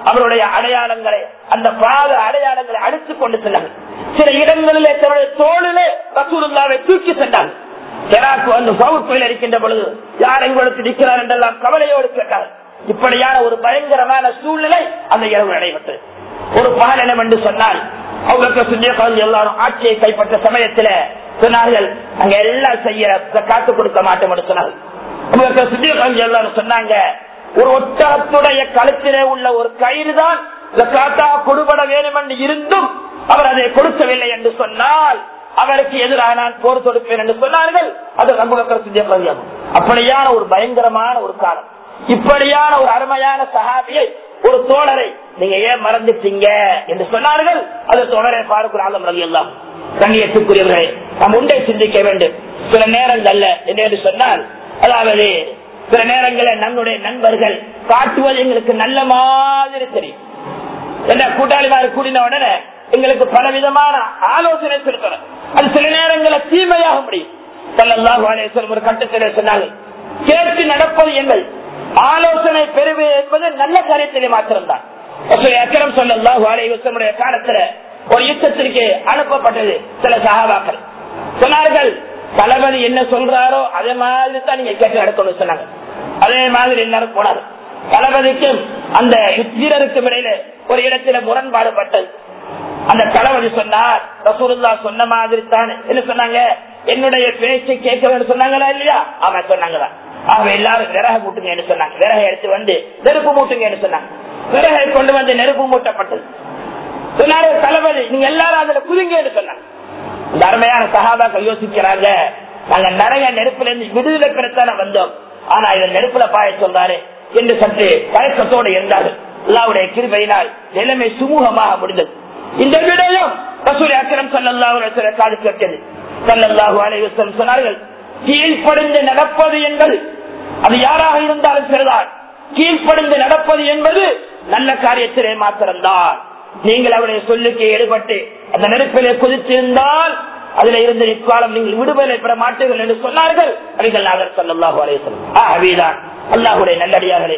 S2: அவருடைய அடையாளங்களை அந்த பாத அடையாளங்களை அடித்துக் கொண்டு சென்றாங்க சில இடங்களிலே தன்னுடைய தோளிலே ரசூலுல்லாவை தூக்கி சென்றாங்க தெராக்கு வந்து பகுப்பில் இருக்கின்ற பொழுது யார் எங்களுக்கு நிற்கிறார் என்றெல்லாம் கவலையோடு கேட்டார் இப்படியான ஒரு பயங்கரமான சூழ்நிலை அந்த இரவு நடைபெற்றது ஒரு பாலனம் என்று சொன்னால் அவங்களுக்கு சுண்டியக்கால் எல்லாரும் ஆட்சியை கைப்பற்ற சமயத்துல சொன்னார்கள் அங்க எல்லாம் செய்யற காத்து கொடுக்க மாட்டோம் என்று சொன்னார்கள் அவங்களுக்கு சுண்டியக்கால் எல்லாரும் சொன்னாங்க ஒரு ஒட்டகத்துடைய கழுத்திலே உள்ள ஒரு கயிறு தான் காத்தா கொடுபட வேண்டும் என்று இருந்தும் அவர் அதை கொடுக்கவில்லை என்று சொன்னால் அவருக்கு எதிராக நான் போர் தொடுப்பேன் என்று சொன்னார்கள் அது அபுபக்கர் சித்திய பதியாகும் அப்படியான ஒரு பயங்கரமான ஒரு காலம் இப்படியான ஒரு அருமையான சகாபியை ஒரு தோழரை நீங்க ஏன் மறந்துட்டீங்க என்று சொன்னார்கள் அது தோழரை பார்க்கிற ஆலம் ரவி எல்லாம் கண்ணியத்துக்குரியவர்களே நாம் உண்டை சிந்திக்க வேண்டும் சில நேரங்கள்ல என்று சொன்னால் அதாவது சில நேரங்களில் நம்முடைய நண்பர்கள் காட்டுவது எங்களுக்கு நல்ல மாதிரி தெரியும் என்ன கூட்டாளிமார் கூடின உடனே எங்களுக்கு பல விதமான ஆலோசனை சொல்றோம் அது சில நேரங்களில் தீமையாக முடியும் சல்லல்லாஹு அலைஹி வஸல்லம் ஒரு கட்டத்திலே சொன்னார்கள் கேட்டு நடப்பது எங்கள் ஆலோசனை பெறுவது என்பது நல்ல காரியத்திலே மாத்திரம்தான் அக்கரம் சொல்லல்லாஹு அலைஹி வஸல்லம் காலத்துல ஒரு யுத்தத்திற்கு அனுப்பப்பட்டது சில சகாபாக்கள் சொன்னார்கள் தளபதி என்ன சொல்றாரோ அதே மாதிரி தான் நீங்க கேட்டு நடக்கணும்னு சொன்னாங்க அதே மாதிரி எல்லாரும் போனாரு தளபதிக்கும் அந்த வீரருக்கும் இடையில ஒரு இடத்துல முரண்பாடு பட்டது அந்த தளபதி சொன்னார் ரசூலுல்லா சொன்ன மாதிரி தான் என்ன சொன்னாங்க என்னுடைய பேச்சை கேட்க வேண்டும் சொன்னாங்களா இல்லையா அவன் சொன்னாங்கதான் ஆக எல்லாரும் விறக மூட்டுங்கன்னு சொன்னாங்க விறக எடுத்து வந்து நெருப்பு மூட்டுங்கன்னு சொன்னாங்க விறகை கொண்டு வந்து நெருப்பு மூட்டப்பட்டது சொன்னாரு தளபதி நீங்க எல்லாரும் அதுல குதிங்கன்னு சொன்னாங்க இந்த அருமையான சகாபாக்கள் யோசிக்கிறாங்க நாங்க நிறைய நெருப்புல இருந்து விடுதலை பெறத்தான வந்தோம் ஆனா இவர் நெருப்புல பாய சொல்றாரு என்று சற்று கயக்கத்தோடு இருந்தார்கள் அல்லாவுடைய கிருபையினால் நிலைமை சுமூகமாக முடிந்தது இந்த விடயம் ரசூல் அக்கரம் சல்லாஹூ காது கேட்டது சல்லாஹூ அலைவசம் சொன்னார்கள் கீழ்ப்படிந்து நடப்பது என்பது அது யாராக இருந்தாலும் சரிதான் கீழ்ப்படிந்து நடப்பது என்பது நல்ல காரியத்திலே மாத்திரம்தான் நீங்கள் அவருடைய சொல்லுக்கு ஈடுபட்டு அந்த நெருப்பிலே குதித்திருந்தால் அதுல இருந்து இக்காலம் நீங்கள் விடுதலை பெற மாட்டீர்கள் என்று சொன்னார்கள் அடிகள் நாகர் சல்லாஹூ அலைவசம் ஆகவேதான் அல்லாஹுடைய நல்லடியார்களே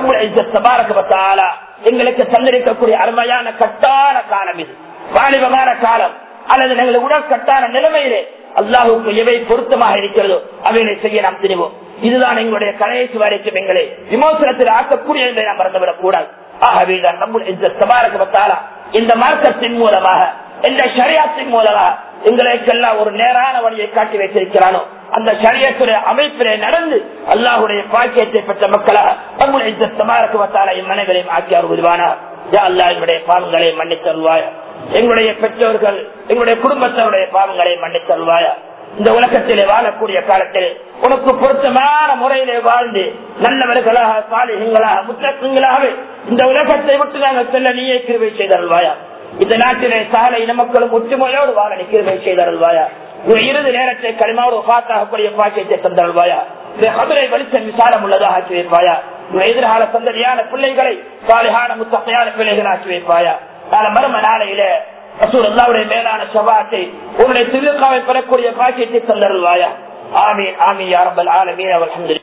S2: எங்களுக்கு தந்திருக்கக்கூடிய அருமையான கட்டான காலம் இது வாலிபமான காலம் அல்லது எங்கள் உடல் கட்டான நிலைமையிலே அல்லாஹுக்கு எவை பொருத்தமாக இருக்கிறதோ அவைகளை செய்ய நாம் திரிவோம் இதுதான் எங்களுடைய கடைசி வரைக்கும் எங்களை விமோசனத்தில் ஆக்கக்கூடிய என்பதை நாம் மறந்துவிடக் கூடாது ஆகவேதான் நம்முடைய இந்த மார்க்கத்தின் மூலமாக இந்த ஷரியாத்தின் மூலமாக எங்களுக்கெல்லாம் ஒரு நேரான வழியை காட்டி வைத்திருக்கிறானோ அந்த சரியத்துடைய அமைப்பிலே நடந்து அல்லாஹுடைய பாக்கியத்தை பெற்ற மக்களாக நம்முடைய சமாரக்குவத்தால இம்மனைகளையும் ஆக்கியார் உருவானா அல்லா என்னுடைய பாவங்களை மன்னித்தருவாயா எங்களுடைய பெற்றோர்கள் எங்களுடைய குடும்பத்தருடைய பாவங்களை மன்னித்தருவாயா இந்த உலகத்திலே வாழக்கூடிய காலத்தில் உனக்கு பொருத்தமான முறையிலே வாழ்ந்து நல்லவர்களாக சாலிகங்களாக முத்தங்களாகவே இந்த உலகத்தை விட்டு நாங்கள் செல்ல நீயே கிருவை செய்தருள்வாயா இந்த நாட்டிலே சாலை இனமக்களும் ஒற்றுமையோடு வாழ நிற்கிறவை செய்தருள்வாயா இறுதி நேரத்தை களிமாவோடு காத்தாகக்கூடிய பாக்கியத்தை தந்தருள்வாயா மதுரை வெளிச்சம் விசாரம் உள்ளதாக ஆக்கி வைப்பாயா எதிர்கால சந்ததியான பிள்ளைகளை சாலையான முத்தகையான பிள்ளைகள் ஆக்கி வைப்பாயா நாளை மர்ம நாளையில ரசூலுல்லாவுடைய மேலான சபாத்தை உன்னுடைய திருக்காவை பெறக்கூடிய பாக்கியத்தை தந்தருள்வாயா ஆமீன் ஆமீன் யாரம்பல் ஆலமீன் அவர்கள்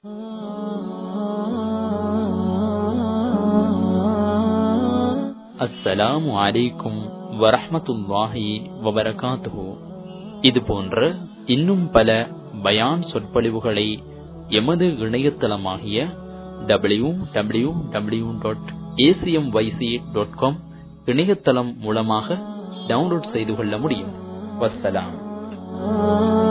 S3: அஸ்ஸலாமு அலைக்கும் வரஹமத்துல்லாஹி வபரகாத்துஹு இது போன்ற இன்னும் பல பயான் சொற்பொழிவுகளை எமது இணையதளமாகிய W W W dot A C M Y C dot com இணையதளம் மூலமாக டவுன்லோட் செய்து கொள்ள முடியும் வசலாம்